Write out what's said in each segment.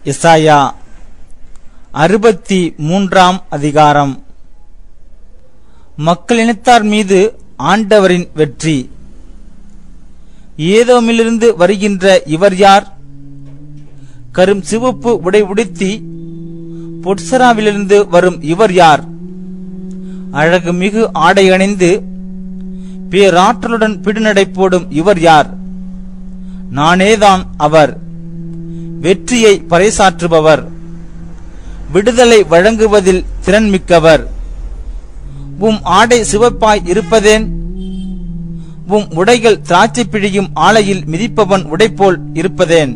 எசாயா அறுபத்தி மூன்றாம் அதிகாரம் மக்களினத்தார் மீது ஆண்டவரின் வெற்றி ஏதோமிலிருந்து வருகின்ற இவர் யார் கரும் சிவப்பு உடை உடுத்தி பொட்சராவிலிருந்து வரும் இவர் யார் அழகு மிகு ஆடை அணிந்து பேராற்றலுடன் பிடுநடை போடும் இவர் யார் நானேதான் அவர் வெற்றியை பறைசாற்றுபவர் விடுதலை வழங்குவதில் திறன்மிக்கவர் உம் ஆடை சிவப்பாய் இருப்பதேன் உம் உடைகள் திராட்சை பிழியும் ஆலையில் மிதிப்பவன் உடைப்போல் இருப்பதேன்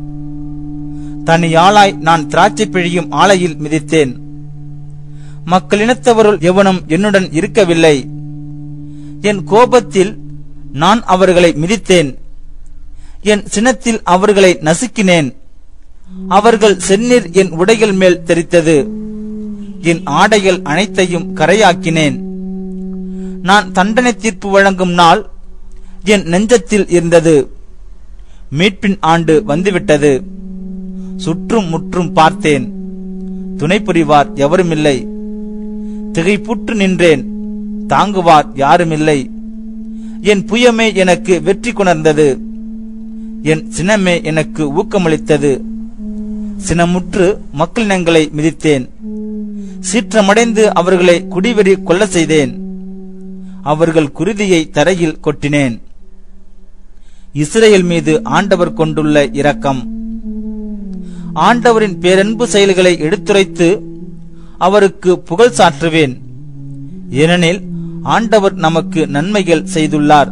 தனியாளாய் நான் திராட்சை பிழியும் ஆலையில் மிதித்தேன் மக்களினத்தவருள் எவனும் என்னுடன் இருக்கவில்லை என் கோபத்தில் நான் அவர்களை மிதித்தேன் என் சினத்தில் அவர்களை நசுக்கினேன் அவர்கள் செந்நீர் என் உடைகள் மேல் தெரித்தது என் ஆடைகள் அனைத்தையும் கரையாக்கினேன் நான் தண்டனை தீர்ப்பு வழங்கும் நாள் என் நெஞ்சத்தில் இருந்தது மீட்பின் ஆண்டு வந்துவிட்டது சுற்றும் முற்றும் பார்த்தேன் துணை புரிவார் எவருமில்லை திகைப்புற்று நின்றேன் தாங்குவார் யாருமில்லை என் புயமே எனக்கு வெற்றி கொணர்ந்தது என் சினமே எனக்கு ஊக்கமளித்தது சினமுற்று மக்களினங்களை மிதித்தேன் சீற்றமடைந்து அவர்களை குடிவெறி கொல்ல செய்தேன் அவர்கள் குருதியை தரையில் கொட்டினேன் இஸ்ரேல் மீது ஆண்டவர் கொண்டுள்ள இரக்கம் ஆண்டவரின் பேரன்பு செயல்களை எடுத்துரைத்து அவருக்கு புகழ் சாற்றுவேன் ஏனெனில் ஆண்டவர் நமக்கு நன்மைகள் செய்துள்ளார்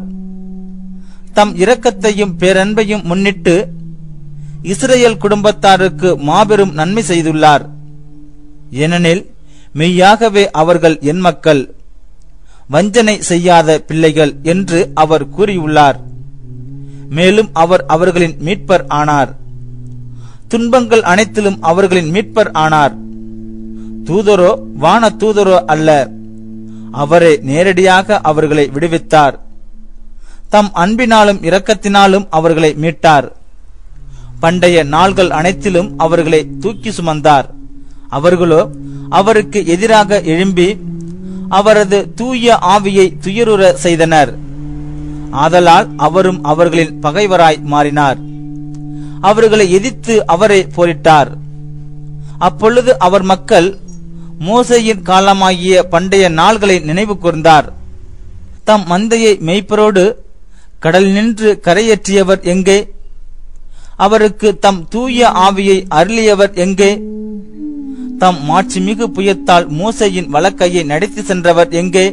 தம் இரக்கத்தையும் பேரன்பையும் முன்னிட்டு இஸ்ரேல் குடும்பத்தாருக்கு மாபெரும் நன்மை செய்துள்ளார் ஏனெனில் மெய்யாகவே அவர்கள் என் மக்கள் வஞ்சனை செய்யாத பிள்ளைகள் என்று அவர் கூறியுள்ளார் மேலும் அவர் அவர்களின் மீட்பர் ஆனார் துன்பங்கள் அனைத்திலும் அவர்களின் மீட்பர் ஆனார் தூதரோ வான தூதரோ அல்ல அவரே நேரடியாக அவர்களை விடுவித்தார் தம் அன்பினாலும் இரக்கத்தினாலும் அவர்களை மீட்டார் பண்டைய நாள்கள் அனைத்திலும் அவர்களை தூக்கி சுமந்தார் அவர்களோ அவருக்கு எதிராக எழும்பி அவரது தூய ஆவியை துயருற செய்தனர் ஆதலால் அவரும் அவர்களின் பகைவராய் மாறினார் அவர்களை எதிர்த்து அவரை போரிட்டார் அப்பொழுது அவர் மக்கள் மோசையின் காலமாகிய பண்டைய நாள்களை நினைவு கூர்ந்தார் தம் மந்தையை மெய்ப்பரோடு கடல் நின்று கரையேற்றியவர் எங்கே அவருக்கு தம் தூய ஆவியை அருளியவர் எங்கே தம் மாட்சிமிகு புயத்தால் மூசையின் வழக்கையை நடத்தி சென்றவர் எங்கே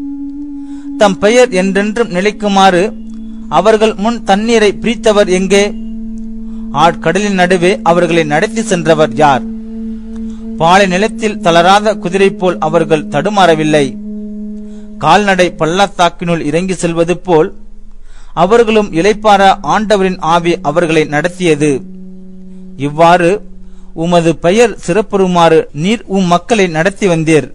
தம் பெயர் என்றென்றும் நிலைக்குமாறு அவர்கள் முன் தண்ணீரை பிரித்தவர் எங்கே ஆட்கடலின் நடுவே அவர்களை நடத்தி சென்றவர் யார் பாலை நிலத்தில் தளராத குதிரை போல் அவர்கள் தடுமாறவில்லை கால்நடை பள்ளத்தாக்கினுள் இறங்கி செல்வது போல் அவர்களும் இளைப்பார ஆண்டவரின் ஆவி அவர்களை நடத்தியது இவ்வாறு உமது பெயர் சிறப்புறுமாறு நீர் உம் மக்களை நடத்தி வந்தீர்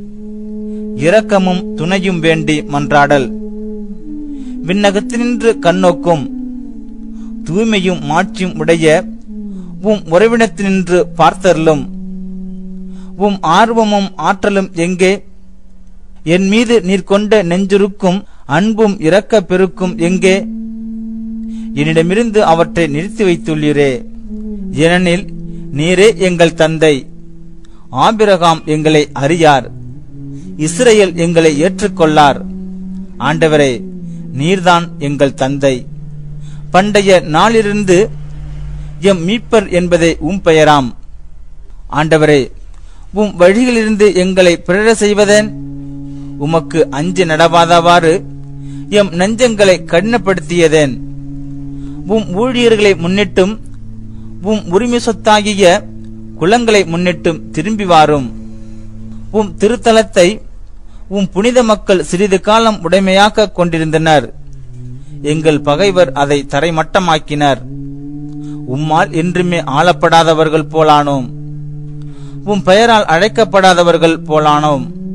இரக்கமும் துணையும் வேண்டி மன்றாடல் விண்ணகத்தினின்று கண்ணோக்கும் தூய்மையும் மாட்சியும் உடைய உம் உறவினத்தினின்று பார்த்தருளும் உம் ஆர்வமும் ஆற்றலும் எங்கே என் மீது நீர் கொண்ட நெஞ்சுருக்கும் அன்பும் இரக்க பெருக்கும் எங்கே என்னிடமிருந்து அவற்றை நிறுத்தி வைத்துள்ளீரே ஏனெனில் நீரே எங்கள் தந்தை ஆபிரகாம் எங்களை அறியார் இஸ்ரேல் எங்களை ஏற்றுக்கொள்ளார் ஆண்டவரே நீர்தான் எங்கள் தந்தை பண்டைய நாளிலிருந்து எம் மீட்பர் என்பதே உம் பெயராம் ஆண்டவரே உம் வழிகளிலிருந்து எங்களை பிறர செய்வதேன் உமக்கு அஞ்சு நடவாதவாறு எம் நெஞ்சங்களை கடினப்படுத்தியதேன் உம் ஊழியர்களை முன்னிட்டும் உம் உரிமை சொத்தாகிய குலங்களை முன்னிட்டும் திரும்பி வாரும் உம் திருத்தலத்தை உம் புனித மக்கள் சிறிது காலம் உடைமையாக்க கொண்டிருந்தனர் எங்கள் பகைவர் அதை தரைமட்டமாக்கினர் உம்மால் என்றுமே ஆளப்படாதவர்கள் போலானோம் உம் பெயரால் அழைக்கப்படாதவர்கள் போலானோம்